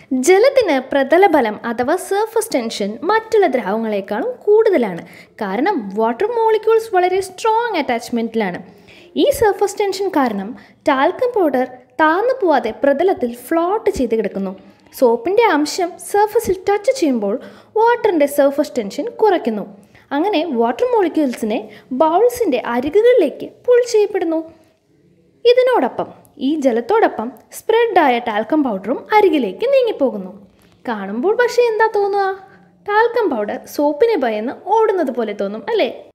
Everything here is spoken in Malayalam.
ജലത്തിന് പ്രതലബലം അഥവാ സർഫസ് ടെൻഷൻ മറ്റുള്ള ദ്രാവകങ്ങളെക്കാളും കൂടുതലാണ് കാരണം വാട്ടർ മോളിക്യൂൾസ് വളരെ സ്ട്രോങ് അറ്റാച്ച്മെൻറ്റിലാണ് ഈ സർഫസ് ടെൻഷൻ കാരണം ടാൽക്കം പൗഡർ താന്നു പോവാതെ പ്രതലത്തിൽ ഫ്ലോട്ട് ചെയ്ത് കിടക്കുന്നു സോപ്പിൻ്റെ അംശം സർഫസിൽ ടച്ച് ചെയ്യുമ്പോൾ വാട്ടറിൻ്റെ സർഫസ് ടെൻഷൻ കുറയ്ക്കുന്നു അങ്ങനെ വാട്ടർ മോളിക്യൂൾസിനെ ബൗൾസിൻ്റെ അരികുകളിലേക്ക് പുൾ ചെയ്യപ്പെടുന്നു ഇതിനോടൊപ്പം ഈ ജലത്തോടൊപ്പം സ്പ്രെഡായ ടാൽക്കം പൗഡറും അരികിലേക്ക് നീങ്ങിപ്പോകുന്നു കാണുമ്പോൾ പക്ഷേ എന്താ തോന്നുക ടാൽക്കം പൗഡർ സോപ്പിനെ ഭയന്ന് ഓടുന്നത് പോലെ തോന്നും അല്ലേ